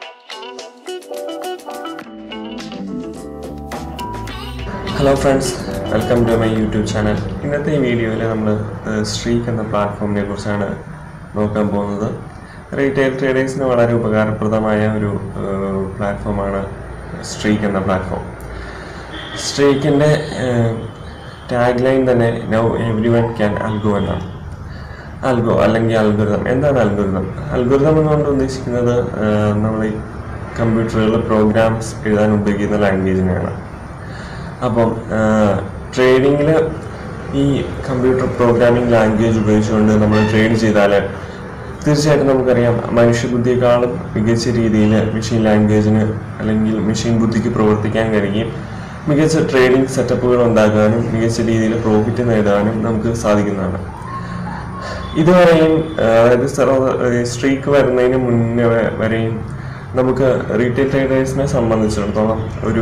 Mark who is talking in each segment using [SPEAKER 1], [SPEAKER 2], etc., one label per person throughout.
[SPEAKER 1] hello friends welcome to my YouTube channel ഇന്നത്തെ ഈ വീഡിയോയിൽ നമ്മൾ സ്ട്രീക്ക് എന്ന പ്ലാറ്റ്ഫോമിനെ കുറിച്ചാണ് നോക്കാൻ പോകുന്നത് റീറ്റെയിൽ ട്രേഡേഴ്സിന് വളരെ ഉപകാരപ്രദമായ ഒരു പ്ലാറ്റ്ഫോമാണ് സ്ട്രീക്ക് എന്ന പ്ലാറ്റ്ഫോം സ്ട്രീക്കിൻ്റെ ടാഗ് ലൈൻ തന്നെ now everyone can algo എന്നാണ് അൽഗോ അല്ലെങ്കിൽ അൽഗുരിതം എന്താണ് അൽഗുരിതം അൽഗുരിതം എന്നുകൊണ്ട് ഉദ്ദേശിക്കുന്നത് നമ്മൾ ഈ കമ്പ്യൂട്ടറുകളിൽ പ്രോഗ്രാംസ് എഴുതാൻ ഉപയോഗിക്കുന്ന ലാംഗ്വേജിനെയാണ് അപ്പം ട്രേഡിങ്ങിൽ ഈ കമ്പ്യൂട്ടർ പ്രോഗ്രാമിംഗ് ലാംഗ്വേജ് ഉപയോഗിച്ചുകൊണ്ട് നമ്മൾ ട്രേഡ് ചെയ്താൽ തീർച്ചയായിട്ടും നമുക്കറിയാം മനുഷ്യബുദ്ധിയെക്കാളും മികച്ച രീതിയിൽ മെഷീൻ ലാംഗ്വേജിന് അല്ലെങ്കിൽ മെഷീൻ ബുദ്ധിക്ക് പ്രവർത്തിക്കാൻ കഴിയുകയും മികച്ച ട്രേഡിംഗ് സെറ്റപ്പുകൾ ഉണ്ടാക്കാനും മികച്ച രീതിയിൽ പ്രോഫിറ്റ് നേടാനും നമുക്ക് സാധിക്കുന്നതാണ് ഇതുവരെയും അതായത് സ്ട്രീക്ക് വരുന്നതിന് മുന്നേ വ- വരെയും നമുക്ക് റീറ്റെയിൽ ട്രേഡേഴ്സിനെ സംബന്ധിച്ചിടത്തോളം ഒരു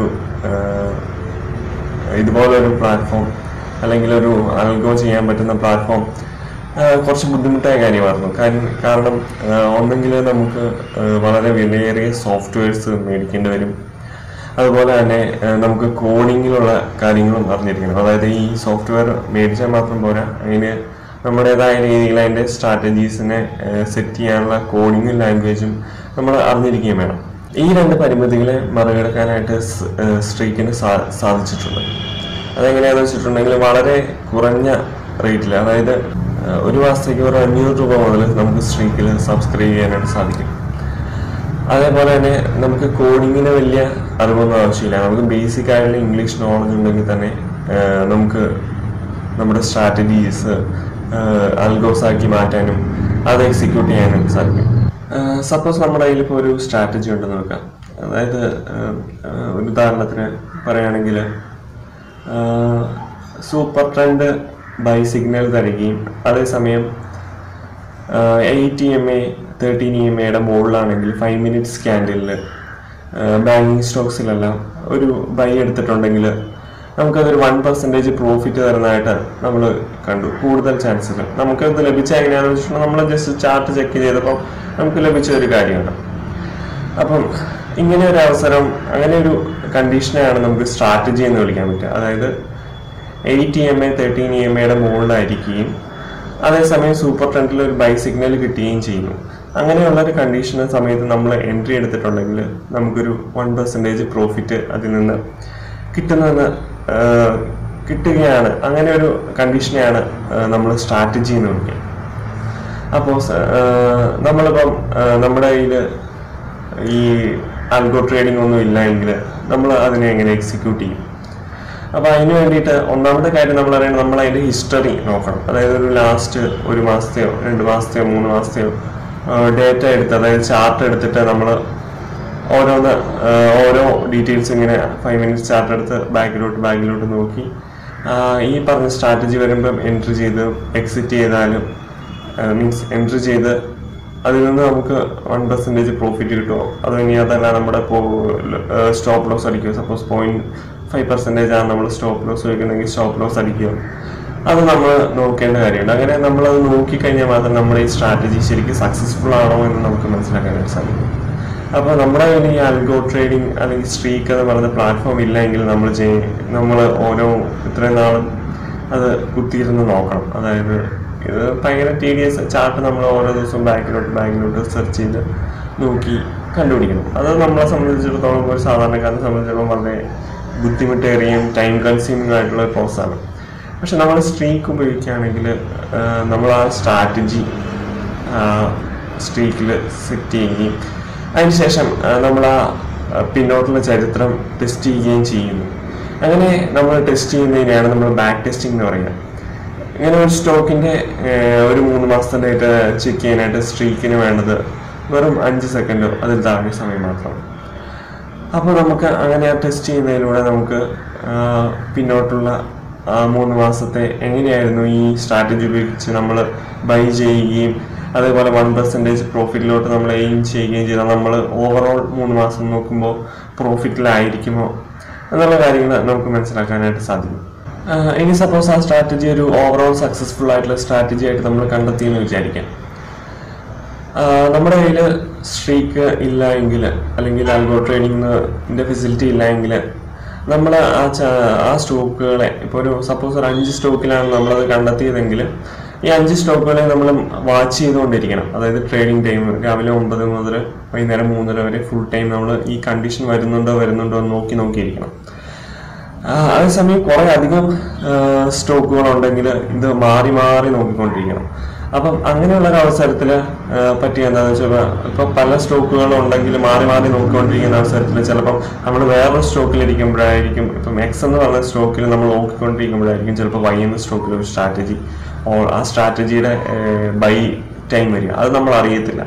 [SPEAKER 1] ഇതുപോലൊരു പ്ലാറ്റ്ഫോം അല്ലെങ്കിൽ ഒരു അൽഗോ ചെയ്യാൻ പറ്റുന്ന പ്ലാറ്റ്ഫോം കുറച്ച് ബുദ്ധിമുട്ടായ കാര്യമായിരുന്നു കാരണം കാരണം ഒന്നെങ്കിൽ നമുക്ക് ആ, വളരെ വിലയേറിയ സോഫ്റ്റ്വെയർസ് മേടിക്കേണ്ടി വരും അതുപോലെ തന്നെ ആ, നമുക്ക് കോഡിങ്ങിലുള്ള കാര്യങ്ങളും അറിഞ്ഞിരിക്കണം അതായത് ഈ സോഫ്റ്റ്വെയർ മേടിച്ചാൽ മാത്രം പോരാ അതിന് നമ്മുടേതായ രീതിയിൽ അതിൻ്റെ സ്ട്രാറ്റജീസിനെ സെറ്റ് ചെയ്യാനുള്ള കോഡിങ്ങും ലാംഗ്വേജും നമ്മൾ അറിഞ്ഞിരിക്കുകയും വേണം ഈ രണ്ട് പരിമിതികളെ മറികടക്കാനായിട്ട് സ്- ആ, സ്ട്രീക്കിന് സാ- സാധിച്ചിട്ടുണ്ട് അതെങ്ങനെയാണെന്ന് വെച്ചിട്ടുണ്ടെങ്കിൽ വളരെ കുറഞ്ഞ റേറ്റിൽ അതായത് ആ, ഒരു മാസത്തേക്ക് ഒരു അഞ്ഞൂറ് രൂപ മുതൽ നമുക്ക് സ്ട്രീക്കിൽ സബ്സ്ക്രൈബ് ചെയ്യാനായിട്ട് സാധിക്കും അതേപോലെ തന്നെ നമുക്ക് കോഡിങ്ങിന് വലിയ അറിവൊന്നും ആവശ്യമില്ല നമുക്ക് ബേസിക് ആയിട്ടുള്ള ഇംഗ്ലീഷ് നോളജ് ഉണ്ടെങ്കിൽ തന്നെ ആ, നമുക്ക് നമ്മുടെ സ്ട്രാറ്റജീസ് അൽഗോസ് ആക്കി മാറ്റാനും അത് എക്സിക്യൂട്ട് ചെയ്യാനും സാധിക്കും സപ്പോസ് നമ്മുടെ കയ്യിൽ ഇപ്പോൾ ഒരു സ്ട്രാറ്റജി ഉണ്ടെന്ന് വെക്കാം അതായത് ആ, ആ, ഒരു ഉദാഹരണത്തിന് പറയുകയാണെങ്കിൽ സൂപ്പർ ട്രെൻഡ് ബൈ സിഗ്നൽ തരികയും അതേസമയം eight M A thirteen E M എയുടെ മുകളിലാണെങ്കിൽ ഫൈവ് മിനിറ്റ്സ് ക്യാൻഡിലിൽ ബാങ്കിങ് സ്റ്റോക്സിലെല്ലാം ഒരു ബൈ എടുത്തിട്ടുണ്ടെങ്കിൽ നമുക്കതൊരു വൺ പെർസെൻറ്റേജ് പ്രോഫിറ്റ് തരുന്നതായിട്ട് നമ്മൾ കണ്ടു കൂടുതൽ ചാൻസിൽ നമുക്കത് ലഭിച്ച എങ്ങനെയാണെന്ന് വെച്ചിട്ടുണ്ടെങ്കിൽ നമ്മൾ ജസ്റ്റ് ചാർട്ട് ചെക്ക് ചെയ്തപ്പോൾ നമുക്ക് ലഭിച്ച ഒരു കാര്യമാണ് അപ്പം ഇങ്ങനെ ഒരു അവസരം അങ്ങനെ ഒരു കണ്ടീഷനെയാണ് നമുക്ക് സ്ട്രാറ്റജി എന്ന് വിളിക്കാൻ പറ്റുക അതായത് eight E M A thirteen E M എയുടെ മുകളിലായിരിക്കുകയും അതേസമയം സൂപ്പർ ട്രെൻഡിൽ ഒരു ബൈ സിഗ്നൽ കിട്ടുകയും ചെയ്യുന്നു അങ്ങനെയുള്ള ഒരു കണ്ടീഷൻ സമയത്ത് നമ്മൾ എൻട്രി എടുത്തിട്ടുണ്ടെങ്കിൽ നമുക്കൊരു വൺ പെർസെൻറ്റേജ് പ്രോഫിറ്റ് അതിൽ നിന്ന് കിട്ടുന്നതെന്ന് ആ, കിട്ടുകയാണ് അങ്ങനെ ഒരു കണ്ടീഷനെയാണ് നമ്മൾ സ്ട്രാറ്റജി എന്ന് വിളിക്കുക അപ്പോൾ നമ്മളിപ്പം ആ, നമ്മുടെ കയ്യിൽ ഈ ആൽഗോ ട്രേഡിംഗ് ഒന്നും ഇല്ല എങ്കിൽ നമ്മൾ അതിനെ എങ്ങനെ എക്സിക്യൂട്ട് ചെയ്യും അപ്പോൾ അതിന് വേണ്ടിയിട്ട് ഒന്നാമത്തെ കാര്യം നമ്മൾ അറിയണം നമ്മൾ അതിൻ്റെ ഹിസ്റ്ററി നോക്കണം അതായത് ഒരു ലാസ്റ്റ് ഒരു മാസത്തെയോ രണ്ട് മാസത്തെയോ മൂന്ന് മാസത്തെയോ ഡേറ്റ എടുത്ത് അതായത് ചാർട്ട് എടുത്തിട്ട് നമ്മൾ ഓരോന്ന് ആ, ഓരോ ഡീറ്റെയിൽസ് ഇങ്ങനെ ഫൈവ് മിനിറ്റ്സ് ചാർട്ട് എടുത്ത് ബാക്കിലോട്ട് ബാക്കിലോട്ട് നോക്കി ആ, ഈ പറഞ്ഞ സ്ട്രാറ്റജി വരുമ്പം എൻട്രി ചെയ്ത് എക്സിറ്റ് ചെയ്താലും മീൻസ് എൻട്രി ചെയ്ത് അതിൽ നിന്ന് നമുക്ക് വൺ പെർസെൻറ്റേജ് പ്രോഫിറ്റ് കിട്ടുമോ അത് ഇനി അതല്ല നമ്മുടെ സ്റ്റോപ്പ് ലോസ് അടിക്കുക സപ്പോസ് പോയിന്റ് ഫൈവ് പെർസെൻറ്റേജ് ആണ് നമ്മൾ സ്റ്റോപ്പ് ലോസ് വയ്ക്കുന്നെങ്കിൽ സ്റ്റോപ്പ് ലോസ് അടിക്കുക അത് നമ്മൾ നോക്കേണ്ട കാര്യമുണ്ട് അങ്ങനെ നമ്മളത് നോക്കിക്കഴിഞ്ഞാൽ മാത്രം നമ്മുടെ ഈ സ്ട്രാറ്റജി ശരിക്കും സക്സസ്ഫുൾ ആണോ എന്ന് നമുക്ക് മനസ്സിലാക്കാനായിട്ട് സാധിക്കും അപ്പോൾ നമ്മുടെ കയ്യിൽ ഈ അൽഗോ ട്രേഡിംഗ് അല്ലെങ്കിൽ സ്ട്രീക്ക് എന്ന് പറയുന്ന പ്ലാറ്റ്ഫോം ഇല്ലെങ്കിൽ നമ്മൾ ചെയ് നമ്മൾ ഓരോ ഇത്രയും നാളും അത് കുത്തിയിരുന്ന് നോക്കണം അതായത് ഇത് ഭയങ്കര ടി ഡി എസ് ചാർട്ട് നമ്മൾ ഓരോ ദിവസവും ബാക്കിലോട്ട് ബാക്കിലോട്ട് സെർച്ച് ചെയ്ത് നോക്കി കണ്ടുപിടിക്കണം അത് നമ്മളെ സംബന്ധിച്ചിടത്തോളം ഒരു സാധാരണക്കാരനെ സംബന്ധിച്ചിടത്തോളം വളരെ ബുദ്ധിമുട്ടേറിയും ടൈം കൺസ്യൂമിംഗ് ആയിട്ടുള്ള ഒരു പ്രോസസ്സാണ് പക്ഷെ നമ്മൾ സ്ട്രീക്ക് ഉപയോഗിക്കുകയാണെങ്കിൽ നമ്മൾ ആ സ്ട്രാറ്റജി സ്ട്രീക്കിൽ സെറ്റ് ചെയ്യുകയും അതിനുശേഷം നമ്മൾ ആ ആ, പിന്നോട്ടുള്ള ചരിത്രം ടെസ്റ്റ് ചെയ്യുകയും ചെയ്യുന്നു അങ്ങനെ നമ്മൾ ടെസ്റ്റ് ചെയ്യുന്നതിനെയാണ് നമ്മൾ ബാക്ക് ടെസ്റ്റിംഗ് എന്ന് പറയുക ഇങ്ങനെ ഒരു സ്റ്റോക്കിന്റെ ഏഹ്, ഒരു മൂന്ന് മാസത്തെ ഡേറ്റ ചെക്ക് ചെയ്യാനായിട്ട് സ്ട്രീക്കിന് വേണ്ടത് വെറും അഞ്ച് സെക്കൻഡോ അതിൽ താഴെ സമയം മാത്രം അപ്പോൾ നമുക്ക് അങ്ങനെ ടെസ്റ്റ് ചെയ്യുന്നതിലൂടെ നമുക്ക് ആ, പിന്നോട്ടുള്ള ആ മൂന്ന് മാസത്തെ എങ്ങനെയായിരുന്നു ഈ സ്ട്രാറ്റജി ഉപയോഗിച്ച് നമ്മൾ ബൈ ചെയ്യുകയും അതേപോലെ വൺ പെർസെൻറ്റേജ് പ്രോഫിറ്റിലോട്ട് നമ്മൾ എയിം ചെയ്യുകയും ചെയ്താൽ നമ്മൾ ഓവറോൾ മൂന്ന് മാസം നോക്കുമ്പോൾ പ്രോഫിറ്റിലായിരിക്കുമോ എന്നുള്ള കാര്യങ്ങൾ നമുക്ക് മനസ്സിലാക്കാനായിട്ട് സാധിക്കും ആഹ് ഇനി സപ്പോസ് ആ സ്ട്രാറ്റജി ഒരു ഓവറോൾ സക്സസ്ഫുൾ ആയിട്ടുള്ള സ്ട്രാറ്റജി ആയിട്ട് നമ്മൾ കണ്ടെത്തിയെന്ന് വിചാരിക്കാം നമ്മുടെ കയ്യിൽ സ്ട്രീക്ക് ഇല്ല എങ്കിൽ അല്ലെങ്കിൽ ആൽഗോ ട്രേഡിങ്ങിൻ്റെ ഫെസിലിറ്റി ഇല്ല എങ്കിൽ നമ്മൾ ആ ച- ആ സ്റ്റോക്കുകളെ ഇപ്പോൾ ഒരു സപ്പോസ് ഒരു അഞ്ച് സ്റ്റോക്കിലാണ് നമ്മളത് കണ്ടെത്തിയതെങ്കിൽ ഈ അഞ്ച് സ്റ്റോക്കുകളെ നമ്മൾ വാച്ച് ചെയ്തുകൊണ്ടിരിക്കണം അതായത് ട്രേഡിംഗ് ടൈം രാവിലെ ഒമ്പത് മുതൽ വൈകുന്നേരം മൂന്നര വരെ ഫുൾ ടൈം നമ്മൾ ഈ കണ്ടീഷൻ വരുന്നുണ്ടോ വരുന്നുണ്ടോ എന്ന് നോക്കി നോക്കിയിരിക്കണം ആ, അതേസമയം കുറെ അധികം സ്റ്റോക്കുകൾ ഉണ്ടെങ്കിൽ ഇത് മാറി മാറി നോക്കിക്കൊണ്ടിരിക്കണം അപ്പം അങ്ങനെയുള്ള ഒരു അവസരത്തിൽ പറ്റിയ എന്താണെന്ന് വെച്ചാൽ ഇപ്പൊ പല സ്റ്റോക്കുകളും ഉണ്ടെങ്കിൽ മാറി മാറി നോക്കിക്കൊണ്ടിരിക്കുന്ന അവസരത്തിൽ ചിലപ്പം നമ്മൾ വേറൊരു സ്റ്റോക്കിലിരിക്കുമ്പോഴായിരിക്കും ഇപ്പം എക്സ് എന്ന് പറഞ്ഞ സ്റ്റോക്കിൽ നമ്മൾ നോക്കിക്കൊണ്ടിരിക്കുമ്പോഴായിരിക്കും ചിലപ്പോൾ വൈ എന്ന സ്റ്റോക്കിൽ ഒരു സ്ട്രാറ്റജി ആ സ്ട്രാറ്റജിയുടെ ബൈ ടൈം വരിക അത് നമ്മൾ അറിയത്തില്ല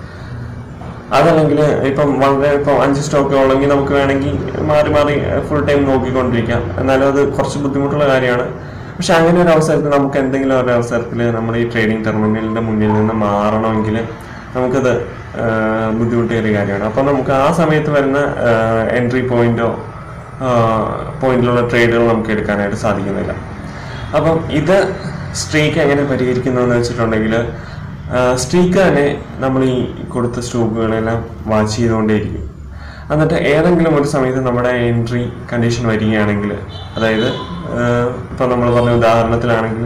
[SPEAKER 1] അതല്ലെങ്കിൽ ഇപ്പം വളരെ ഇപ്പം അഞ്ച് സ്റ്റോക്ക് ഉള്ളെങ്കിൽ നമുക്ക് വേണമെങ്കിൽ മാറി മാറി ഫുൾ ടൈം നോക്കിക്കൊണ്ടിരിക്കാം എന്നാലും അത് കുറച്ച് ബുദ്ധിമുട്ടുള്ള കാര്യമാണ് പക്ഷെ അങ്ങനെ ഒരു അവസരത്തിൽ നമുക്ക് എന്തെങ്കിലും ഒരു അവസരത്തിൽ നമ്മുടെ ഈ ട്രേഡിംഗ് ടെർമിനലിന്റെ മുന്നിൽ നിന്ന് മാറണമെങ്കിൽ നമുക്കത് ആ, ബുദ്ധിമുട്ടേറിയ കാര്യമാണ് അപ്പം നമുക്ക് ആ സമയത്ത് വരുന്ന എൻട്രി പോയിന്റോ പോയിന്റിലുള്ള ട്രേഡുകൾ നമുക്ക് എടുക്കാനായിട്ട് സാധിക്കുന്നില്ല അപ്പം ഇത് സ്ട്രീക്ക് എങ്ങനെ പരിഹരിക്കുന്നു എന്ന് വെച്ചിട്ടുണ്ടെങ്കിൽ സ്ട്രീക്ക് തന്നെ നമ്മൾ ഈ കൊടുത്ത സ്റ്റോക്കുകളെല്ലാം വാച്ച് ചെയ്തുകൊണ്ടേയിരിക്കും എന്നിട്ട് ഏതെങ്കിലും ഒരു സമയത്ത് നമ്മുടെ എൻട്രി കണ്ടീഷൻ വരികയാണെങ്കിൽ അതായത് ഇപ്പം നമ്മൾ പറഞ്ഞ ഉദാഹരണത്തിലാണെങ്കിൽ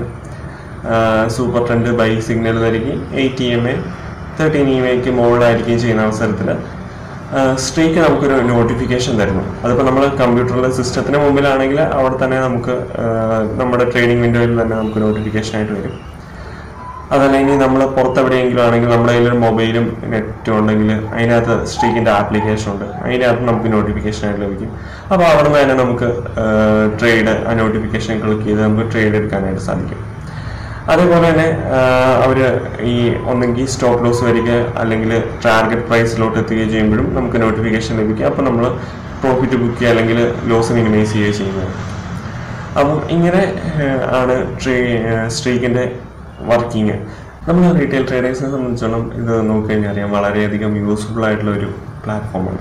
[SPEAKER 1] സൂപ്പർ ട്രെൻഡ് ബൈ സിഗ്നൽ വരികയും eight E M A thirteen E M എക്ക് മുകളിലായിരിക്കുകയും ചെയ്യുന്ന അവസരത്തിൽ സ്ട്രീക്ക് നമുക്കൊരു നോട്ടിഫിക്കേഷൻ തരുന്നു അതിപ്പോൾ നമ്മൾ കമ്പ്യൂട്ടറിലെ സിസ്റ്റത്തിന് മുമ്പിലാണെങ്കിൽ അവിടെ തന്നെ നമുക്ക് ആ, നമ്മുടെ ട്രേഡിംഗ് വിൻഡോയിൽ തന്നെ നമുക്ക് നോട്ടിഫിക്കേഷൻ ആയിട്ട് വരും അതല്ല ഇനി നമ്മൾ പുറത്തെവിടെയെങ്കിലും ആണെങ്കിൽ നമ്മുടെ കയ്യിൽ ഒരു മൊബൈലും നെറ്റും ഉണ്ടെങ്കിൽ അതിനകത്ത് സ്ട്രീക്കിന്റെ ആപ്ലിക്കേഷൻ ഉണ്ട് അതിനകത്ത് നമുക്ക് നോട്ടിഫിക്കേഷൻ ആയിട്ട് ലഭിക്കും അപ്പോൾ അവിടെ നിന്ന് തന്നെ നമുക്ക് ട്രേഡ് ആ നോട്ടിഫിക്കേഷൻ ക്ലിക്ക് ചെയ്ത് നമുക്ക് ട്രേഡ് എടുക്കാനായിട്ട് സാധിക്കും അതേപോലെ തന്നെ അവർ ഈ ഒന്നെങ്കിൽ സ്റ്റോപ്പ് ലോസ് വരിക അല്ലെങ്കിൽ ടാർഗറ്റ് പ്രൈസിലോട്ട് എത്തുകയും ചെയ്യുമ്പോഴും നമുക്ക് നോട്ടിഫിക്കേഷൻ ലഭിക്കും അപ്പോൾ നമ്മൾ പ്രോഫിറ്റ് ബുക്ക് ചെയ്യുക അല്ലെങ്കിൽ ലോസ് മിനിമൈസ് ചെയ്യുക ചെയ്യുന്നത് അപ്പം ഇങ്ങനെ ഏഹ്, ആണ് ട്രേ സ്ട്രീക്കിന്റെ വർക്കിംഗ് നമ്മൾ റീറ്റെയിൽ ട്രേഡേഴ്സിനെ സംബന്ധിച്ചോളം ഇത് നോക്കിക്കഴിഞ്ഞാൽ അറിയാം വളരെയധികം യൂസ്ഫുൾ ആയിട്ടുള്ള ഒരു പ്ലാറ്റ്ഫോമാണ്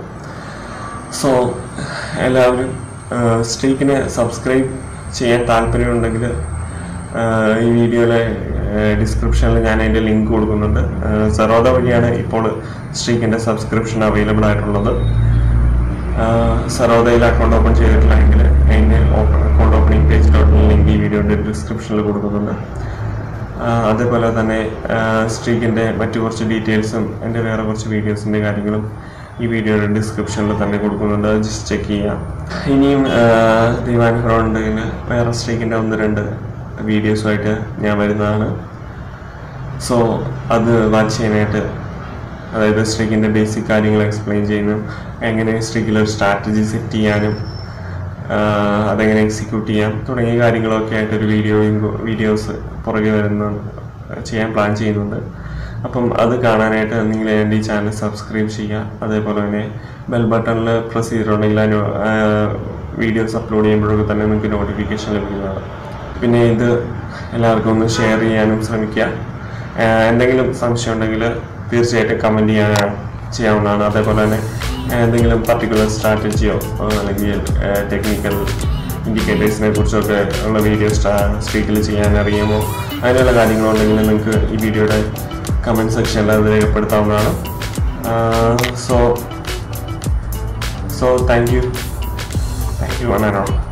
[SPEAKER 1] സോ എല്ലാവരും സ്ട്രീക്കിനെ സബ്സ്ക്രൈബ് ചെയ്യാൻ താല്പര്യമുണ്ടെങ്കിൽ ഈ വീഡിയോയിലെ ഡിസ്ക്രിപ്ഷനിൽ ഞാൻ അതിൻ്റെ ലിങ്ക് കൊടുക്കുന്നുണ്ട് സെറോദ വഴിയാണ് ഇപ്പോൾ സ്ട്രീക്കിൻ്റെ സബ്സ്ക്രിപ്ഷൻ അവൈലബിൾ ആയിട്ടുള്ളത് സറോദയിൽ അക്കൗണ്ട് ഓപ്പൺ ചെയ്തിട്ടില്ലെങ്കിൽ അതിൻ്റെ അക്കൗണ്ട് ഓപ്പണിംഗ് പേജിലോട്ടുള്ള ലിങ്ക് ഈ വീഡിയോയുടെ ഡിസ്ക്രിപ്ഷനിൽ കൊടുക്കുന്നുണ്ട് ആ, അതേപോലെ തന്നെ സ്ട്രീക്കിൻ്റെ മറ്റു കുറച്ച് ഡീറ്റെയിൽസും എൻ്റെ വേറെ കുറച്ച് വീഡിയോസിൻ്റെ കാര്യങ്ങളും ഈ വീഡിയോയുടെ ഡിസ്ക്രിപ്ഷനിൽ തന്നെ കൊടുക്കുന്നുണ്ട് അത് ജസ്റ്റ് ചെക്ക് ചെയ്യാം ഇനിയും ദൈവാനുഗ്രഹം ഉണ്ടെങ്കിൽ വേറെ സ്ട്രീക്കിൻ്റെ ഒന്ന് രണ്ട് വീഡിയോസുമായിട്ട് ഞാൻ വരുന്നതാണ് സോ അത് വാച്ച് ചെയ്യാനായിട്ട് അതായത് സ്ട്രീക്കിൻ്റെ ബേസിക് കാര്യങ്ങൾ എക്സ്പ്ലെയിൻ ചെയ്യുന്നു എങ്ങനെ സ്ട്രീക്കിൽ ഒരു സ്ട്രാറ്റജി സെറ്റ് ചെയ്യാനും ആഹ് അതെങ്ങനെ എക്സിക്യൂട്ട് ചെയ്യാം തുടങ്ങിയ കാര്യങ്ങളൊക്കെ ആയിട്ടൊരു വീഡിയോയും വീഡിയോസ് പുറകെ വരുന്ന ചെയ്യാൻ പ്ലാൻ ചെയ്യുന്നുണ്ട് അപ്പം അത് കാണാനായിട്ട് നിങ്ങൾ എൻ്റെ ഈ ചാനൽ സബ്സ്ക്രൈബ് ചെയ്യുക അതേപോലെ തന്നെ ബെൽ ബട്ടണിൽ പ്രസ് ചെയ്തിട്ടുണ്ടെങ്കിൽ ആ വീഡിയോസ് അപ്ലോഡ് ചെയ്യുമ്പോഴൊക്കെ തന്നെ നിങ്ങൾക്ക് നോട്ടിഫിക്കേഷൻ ലഭിക്കുന്നതാണ് പിന്നെ ഇത് എല്ലാവർക്കും ഒന്ന് ഷെയർ ചെയ്യാനും ശ്രമിക്കുക ആഹ് എന്തെങ്കിലും സംശയം ഉണ്ടെങ്കിൽ തീർച്ചയായിട്ടും കമൻറ്റ് ചെയ്യാൻ ചെയ്യാവുന്നതാണ് അതേപോലെ തന്നെ എന്തെങ്കിലും പർട്ടിക്കുലർ സ്ട്രാറ്റജിയോ അല്ലെങ്കിൽ ടെക്നിക്കൽ ഇൻഡിക്കേറ്റേഴ്സിനെ കുറിച്ചൊക്കെ ഉള്ള വീഡിയോ സ്പീക്കിൽ ചെയ്യാൻ അറിയുമോ അതിനുള്ള കാര്യങ്ങളുണ്ടെങ്കിൽ നിങ്ങൾക്ക് ഈ വീഡിയോയുടെ കമൻറ്റ് സെക്ഷനിൽ അത് രേഖപ്പെടുത്താവുന്നതാണ് so so thank you thank you one and all